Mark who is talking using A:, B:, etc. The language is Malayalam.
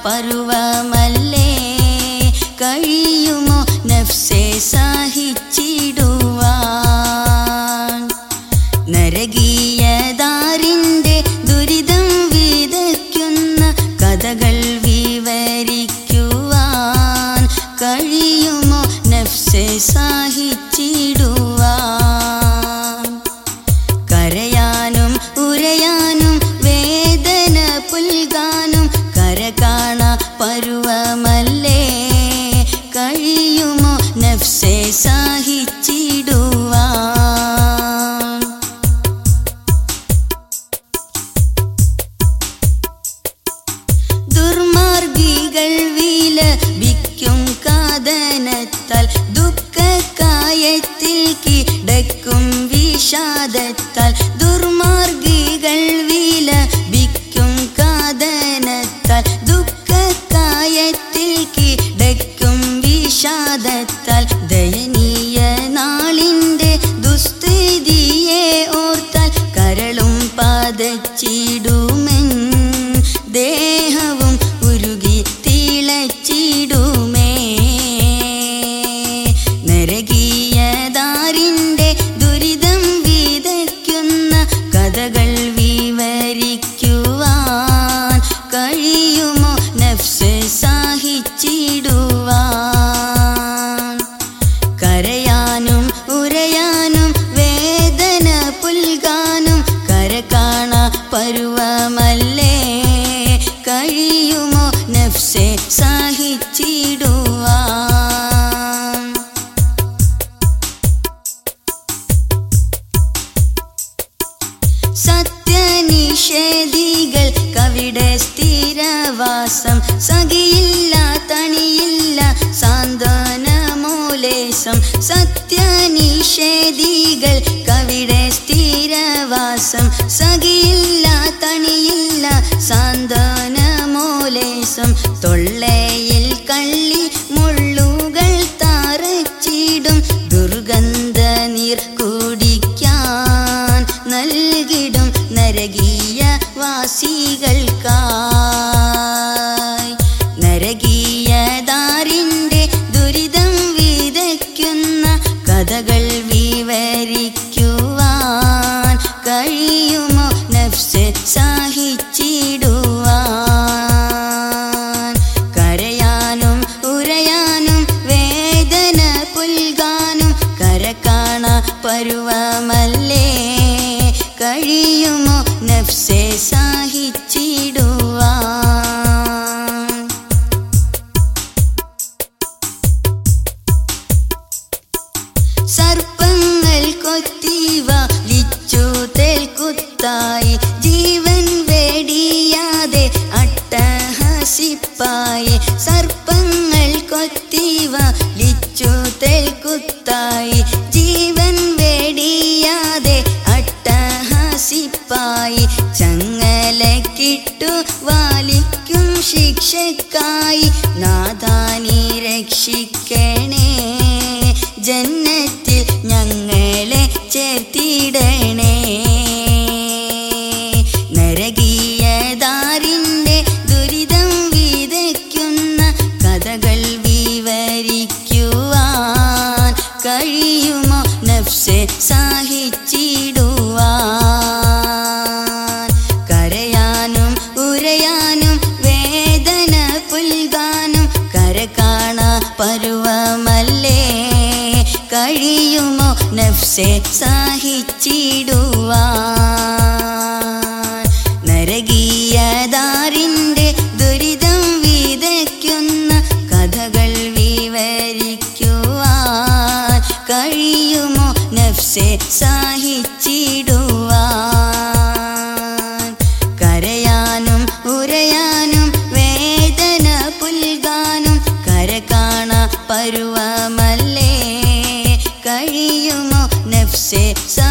A: പരുവമല്ലേ കഴിയുമോ നഫ്സെ സഹിച്ചിടുവാൻ നരകീയതാരിൻ്റെ ദുരിതം വിതയ്ക്കുന്ന കഥകൾ വിവരിക്കുവാൻ കഴിയുമോ നഫ്സെ സഹിച്ചിടുവാൻ കരയാനും ഉരയാനും വേദന പുൽകാനും കര കാണ പരുവമല്ലേ കഴിയുമോ നഫ്സെ സഹിച്ചിടുവാൻ ദുർമാർഗികൾ വിലപിക്കും കാതനത്താൽ ദുഃഖക്കായത്തിൽ കിടക്കും വിഷാദത്താൽ ദുർമാർഗികൾ വിലപിക്കും കാതനത്താൽ ദുഃഖക്കായത്തിൽ കിടക്കും വിഷാദത്താൽ ദയനീയ നാളിൻ്റെ ദുസ്ഥിതിയെ ഓർത്താൽ കരളും പതച്ചിടുമെൻ ദേഹവും ഉരുകി തിളച്ചിടുമേ നരകീയതാരിൻ്റെ ദുരിതം വിതയ്ക്കുന്ന കഥകൾ വിവരിക്കുവാൻ കഴിയുമോ നഫ്സ് സഹിച്ചിടുവാൻ കരയാനും ഉരയാനും വേദന പുൽകാനും കര കാണ പരുവമല്ലേ കഴിയുമോ നഫ്സെ സഹിച്ചിടുവാൻ സത്യനിഷേധികൾ കവിടെ സ്ഥിരവാസം സഖിയില്ല തണിയില്ല സാന്ത്വനമൂലേശം സത്യനിഷേധികൾ കവിടെ സ്ഥിരവാസം സഖിയില്ല തണിയില്ല സാന്ത്വനമൂലേശം തൊള്ളയിൽ കള്ളി മുള്ളുകൾ തറച്ചിടും ദുർഗന്ധ നീർ കുടിക്കാൻ നൽകിടും നരകീയ വാസികൾക്കായി നരകീയതാരിൻ്റെ ദുരിതം വിതയ്ക്കുന്ന കഥകൾ വിവരിക്കുവാൻ കഴിയുമോ നഫ്സ് സഹിച്ചിടുവാൻ കരയാനും ഉരയാനും വേദന പുൽകാനും കര കാണ പരുവമല്ലേ കഴിയുമോ നഫ്സെ സഹിച്ചിടുവാൻ സർപ്പങ്ങൾ കൊത്തിവ ലിച്ചു തേൽക്കുത്തായി ജീവൻ വെടിയാതെ അട്ടഹസിപ്പായി സർപ്പങ്ങൾ കൊത്തിവ ലിച്ചു തേൽക്കുത്തായി ജീവൻ വെടിയാതെ അട്ടഹസിപ്പായി ചങ്ങലക്കിട്ടു വാലിക്കും ശിക്ഷക്കായി നാഥാനി രക്ഷിക്കണേ ജന്നത്തിൽ ഞങ്ങളെ ചേർത്തിടണേ നരകീയതാരിൻ്റെ ദുരിതം വിതയ്ക്കുന്ന കഥകൾ വിവരിക്കുവാൻ കഴിയുമോ നഫ്സെ സഹിച്ചിടുവാൻ കരയാനും ഉരയാനും വേദന പുൽകാനും കര കാണ പരുവമല്ലേ കഴിയുമോ നഫ്സെ സഹിച്ചിടുവാൻ നരകീയതാരിൻ്റെ ദുരിതം വിതയ്ക്കുന്ന കഥകൾ വിവരിക്കുവാൻ കഴിയുമോ നഫ്സെ സഹിച്ചിടുവാൻ കരയാനും ഉരയാനും വേദന പുൽകാനും കര കാണ പരുവമല്ലേ കഴിയുമോ നഫ്സെ സ